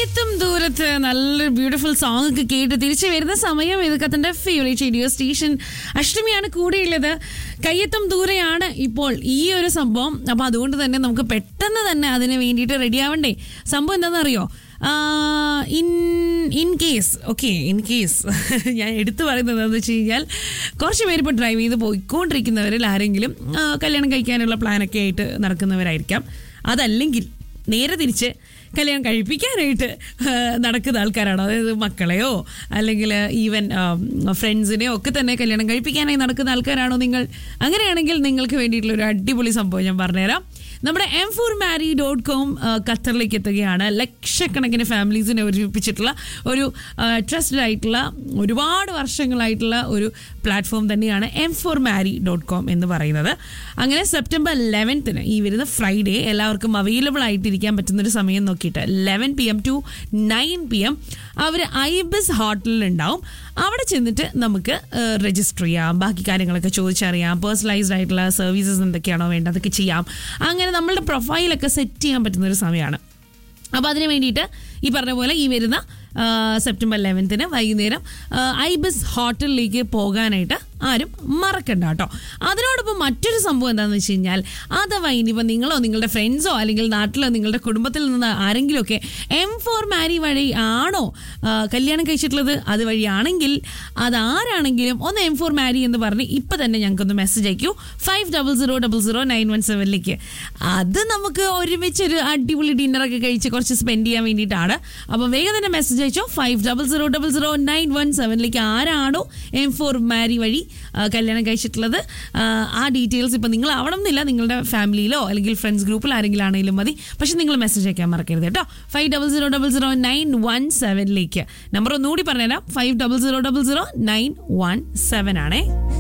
കയ്യെത്തും ദൂരത്ത് നല്ലൊരു beautiful song ഒക്കെ കേട്ട് തിരിച്ചു വരുന്ന സമയം ഇതൊക്കെ തന്റെ ഫേവറേറ്റ് റേഡിയോ സ്റ്റേഷൻ അഷ്ടമിയാണ് കൂടെയുള്ളത് കയ്യെത്തും ദൂരെയാണ് ഇപ്പോൾ ഈ ഒരു സംഭവം അപ്പൊ അതുകൊണ്ട് തന്നെ നമുക്ക് പെട്ടെന്ന് തന്നെ അതിന് വേണ്ടിയിട്ട് റെഡി ആവണ്ടേ സംഭവം എന്താണെന്നറിയോ in in case okay in case ഞാൻ എടുത്തു പറയുന്നത് എന്താണെന്ന് വെച്ച് കഴിഞ്ഞാൽ കുറച്ച് പേര് ഇപ്പോൾ ഡ്രൈവ് ചെയ്ത് പോയിക്കൊണ്ടിരിക്കുന്നവരിൽ ആരെങ്കിലും ആ, കല്യാണം കഴിക്കാനുള്ള പ്ലാനൊക്കെ ആയിട്ട് നടക്കുന്നവരായിരിക്കാം അതല്ലെങ്കിൽ നേരെ തിരിച്ച് കല്യാണം കഴിപ്പിക്കാനായിട്ട് ആ, നടക്കുന്ന ആൾക്കാരാണോ അതായത് മക്കളെയോ അല്ലെങ്കിൽ ഈവൻ ഫ്രണ്ട്സിനെയോ ഒക്കെ തന്നെ കല്യാണം കഴിപ്പിക്കാനായി നടക്കുന്ന ആൾക്കാരാണോ നിങ്ങൾ അങ്ങനെയാണെങ്കിൽ നിങ്ങൾക്ക് വേണ്ടിയിട്ടുള്ള ഒരു അടിപൊളി സംഭവം ഞാൻ പറഞ്ഞുതരാം നമ്മുടെ M four marry dot com ഖത്തറിലേക്ക് എത്തുകയാണ് ലക്ഷക്കണക്കിന് ഫാമിലീസിനെ ഒരുമിപ്പിച്ചിട്ടുള്ള ഒരു ട്രസ്റ്റഡ് ആയിട്ടുള്ള ഒരുപാട് വർഷങ്ങളായിട്ടുള്ള ഒരു പ്ലാറ്റ്ഫോം തന്നെയാണ് M four marry dot com എന്ന് പറയുന്നത് അങ്ങനെ സെപ്റ്റംബർ ലെവൻത്തിന് ഈ വരുന്ന ഫ്രൈഡേ എല്ലാവർക്കും അവൈലബിൾ ആയിട്ടിരിക്കാൻ പറ്റുന്നൊരു സമയം നോക്കിയിട്ട് eleven P M to nine P M അവർ ഐബിസ് ഹോട്ടലിൽ ഉണ്ടാവും അവിടെ ചെന്നിട്ട് നമുക്ക് രജിസ്റ്റർ ചെയ്യാം ബാക്കി കാര്യങ്ങളൊക്കെ ചോദിച്ചറിയാം പേഴ്സണലൈസ്ഡ് ആയിട്ടുള്ള സർവീസസ് എന്തൊക്കെയാണോ വേണ്ടത് അതൊക്കെ ചെയ്യാം അങ്ങനെ നമ്മളുടെ പ്രൊഫൈലൊക്കെ സെറ്റ് ചെയ്യാൻ പറ്റുന്ന ഒരു സമയമാണ് അപ്പോൾ അതിന് വേണ്ടിയിട്ട് ഈ പറഞ്ഞ പോലെ ഈ വരുന്ന ആ, സെപ്റ്റംബർ ലെവൻത്തിന് വൈകുന്നേരം ആ, ഐബിസ് ഹോട്ടലിലേക്ക് പോകാനായിട്ട് ആരും മറക്കണ്ട കേട്ടോ അതിനോടൊപ്പം മറ്റൊരു സംഭവം എന്താണെന്ന് വെച്ച് കഴിഞ്ഞാൽ അഥവാ ഇനിയിപ്പോൾ നിങ്ങളോ നിങ്ങളുടെ ഫ്രണ്ട്സോ അല്ലെങ്കിൽ നാട്ടിലോ നിങ്ങളുടെ കുടുംബത്തിൽ നിന്ന് ആരെങ്കിലുമൊക്കെ എം ഫോർ മാരി വഴി ആണോ ആ, കല്യാണം കഴിച്ചിട്ടുള്ളത് അത് വഴിയാണെങ്കിൽ അതാരാണെങ്കിലും ഒന്ന് എം ഫോർ മാരി എന്ന് പറഞ്ഞ് ഇപ്പം തന്നെ ഞങ്ങൾക്കൊന്ന് മെസ്സേജ് അയക്കൂ five double zero double zero nine one സെവനിലേക്ക് അത് നമുക്ക് ഒരുമിച്ചൊരു അടിപൊളി ഡിന്നറൊക്കെ കഴിച്ച് കുറച്ച് സ്പെൻഡ് ചെയ്യാൻ വേണ്ടിയിട്ടാണ് അപ്പം വേഗം തന്നെ മെസ്സേജ് അയച്ചോ five double zero double zero nine one സെവനിലേക്ക് ആരാണോ എം ഫോർ മാരി വഴി ആ, കല്യാണം കഴിച്ചിട്ടുള്ളത് ആ, ആ ഡീറ്റെയിൽസ് ഇപ്പം നിങ്ങൾ ആവണം എന്നില്ല നിങ്ങളുടെ ഫാമിലിയിലോ അല്ലെങ്കിൽ ഫ്രണ്ട്സ് ഗ്രൂപ്പിൽ ആരെങ്കിലും ആണെങ്കിലും മതി പക്ഷെ നിങ്ങൾ മെസ്സേജ് അയക്കാൻ മറക്കരുത് കേട്ടോ five double zero double zero nine one സെവനിലേക്ക് നമ്പർ ഒന്നുകൂടി പറഞ്ഞുതരാം five double zero double zero nine one seven ആണേ